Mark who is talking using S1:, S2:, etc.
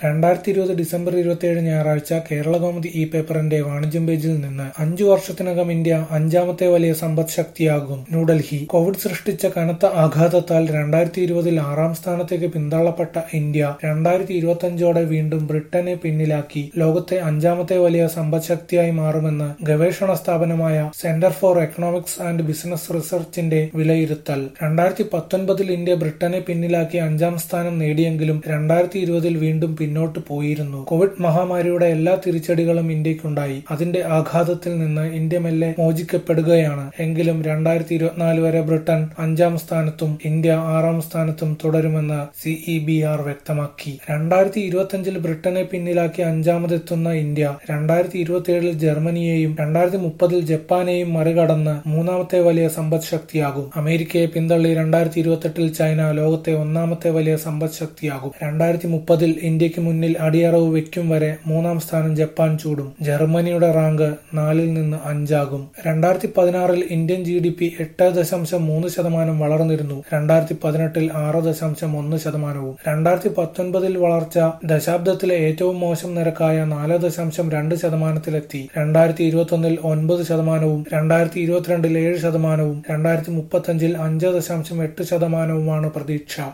S1: രണ്ടായിരത്തി ഇരുപത് ഡിസംബർ ഇരുപത്തിയേഴ് ഞായറാഴ്ച കേരളകൗമുദി ഈ പേപ്പറിന്റെ വാണിജ്യം പേജിൽ നിന്ന് അഞ്ചു വർഷത്തിനകം ഇന്ത്യ അഞ്ചാമത്തെ വലിയ സമ്പദ് ശക്തിയാകും ന്യൂഡൽഹി കോവിഡ് സൃഷ്ടിച്ച കനത്ത ആഘാതത്താൽ രണ്ടായിരത്തി ഇരുപതിൽ ആറാം സ്ഥാനത്തേക്ക് പിന്തള്ളപ്പെട്ട ഇന്ത്യ രണ്ടായിരത്തി ഇരുപത്തിയഞ്ചോടെ വീണ്ടും ബ്രിട്ടനെ പിന്നിലാക്കി ലോകത്തെ അഞ്ചാമത്തെ വലിയ സമ്പദ് ശക്തിയായി മാറുമെന്ന് ഗവേഷണ സ്ഥാപനമായ centre for economics and business റിസർച്ചിന്റെ വിലയിരുത്തൽ രണ്ടായിരത്തി പത്തൊൻപതിൽ ഇന്ത്യ ബ്രിട്ടനെ പിന്നിലാക്കി അഞ്ചാം സ്ഥാനം നേടിയെങ്കിലും രണ്ടായിരത്തി ഇരുപതിൽ വീണ്ടും പിന്നോട്ട് പോയിരുന്നു കോവിഡ് മഹാമാരിയുടെ എല്ലാ തിരിച്ചടികളും ഇന്ത്യക്കുണ്ടായി അതിന്റെ ആഘാതത്തിൽ നിന്ന് ഇന്ത്യ മെല്ലെ മോചിക്കപ്പെടുകയാണ് എങ്കിലും രണ്ടായിരത്തി ഇരുപത്തിനാല് വരെ ബ്രിട്ടൻ അഞ്ചാം സ്ഥാനത്തും ഇന്ത്യ ആറാം സ്ഥാനത്തും തുടരുമെന്ന് സിഇ ബി ആർ വ്യക്തമാക്കി രണ്ടായിരത്തി ഇരുപത്തിയഞ്ചിൽ ബ്രിട്ടനെ പിന്നിലാക്കി അഞ്ചാമതെത്തുന്ന ഇന്ത്യ രണ്ടായിരത്തി ഇരുപത്തിയേഴിൽ ജർമ്മനിയെയും രണ്ടായിരത്തി മുപ്പതിൽ ജപ്പാനെയും മറികടന്ന് മൂന്നാമത്തെ വലിയ സമ്പദ് ശക്തിയാകും അമേരിക്കയെ പിന്തള്ളി രണ്ടായിരത്തി ഇരുപത്തെട്ടിൽ ചൈന ലോകത്തെ ഒന്നാമത്തെ വലിയ സമ്പദ് ശക്തിയാകും രണ്ടായിരത്തി മുപ്പതിൽ ഇന്ത്യക്ക് മുന്നിൽ അടിയറവ് വെക്കും വരെ മൂന്നാം സ്ഥാനം ജപ്പാൻ ചൂടും ജർമ്മനിയുടെ റാങ്ക് നാലിൽ നിന്ന് അഞ്ചാകും രണ്ടായിരത്തി പതിനാറിൽ ഇന്ത്യൻ ജി ഡി പി എട്ട് ദശാംശം മൂന്ന് ശതമാനം വളർന്നിരുന്നു രണ്ടായിരത്തി പതിനെട്ടിൽ ആറ് ദശാംശം ഒന്ന് ശതമാനവും രണ്ടായിരത്തി പത്തൊൻപതിൽ വളർച്ച ദശാബ്ദത്തിലെ ഏറ്റവും മോശം നിരക്കായ നാല് ദശാംശം രണ്ട് ശതമാനത്തിലെത്തി രണ്ടായിരത്തി ഇരുപത്തൊന്നിൽ ഒൻപത് ശതമാനവും രണ്ടായിരത്തി ഇരുപത്തിരണ്ടിൽ ഏഴ് ശതമാനവും രണ്ടായിരത്തി മുപ്പത്തഞ്ചിൽ അഞ്ച് ദശാംശം എട്ട് ശതമാനവുമാണ് പ്രതീക്ഷ